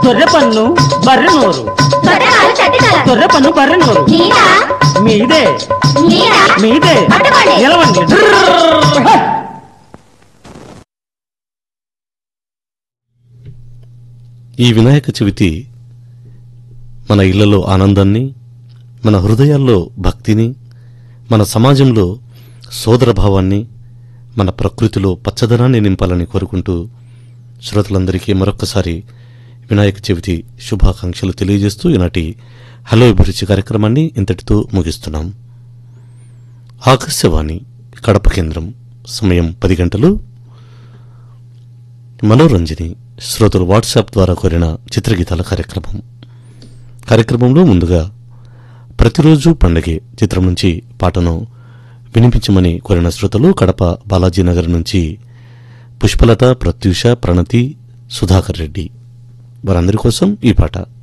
తొర్రె పన్ను బర్రె నోరు తొర్రకాలు చట్టితల తొర్రె పన్ను బర్రె నోరు నీదా మీదే నీదా మీదే పట్టుకోండి. నిలవండి ఈ వినాయక చవితి మన ఇళ్లలో ఆనందాన్ని మన హృదయాల్లో భక్తిని మన సమాజంలో సోదరభావాన్ని మన ప్రకృతిలో పచ్చదనాన్ని నింపాలని కోరుకుంటూ శ్రోతలందరికీ మరొక్కసారి వినాయక చవితి శుభాకాంక్షలు తెలియజేస్తూ ఈనాటి హలో అభిరుచి కార్యక్రమాన్ని ఇంతటితో ముగిస్తున్నాం ఆకాశవాణి కడప కేంద్రం సమయం పది గంటలు మనోరంజని శ్రోతలు వాట్సాప్ ద్వారా కోరిన చిత్రగీతాల కార్యక్రమం కార్యక్రమంలో ముందుగా ప్రతిరోజు పండగే చిత్రం నుంచి పాటను వినిపించమని కోరిన శ్రోతలు కడప బాలాజీనగర్ నుంచి పుష్పలత ప్రత్యూష ప్రణతి సుధాకర్ రెడ్డి వారందరి కోసం ఈ పాట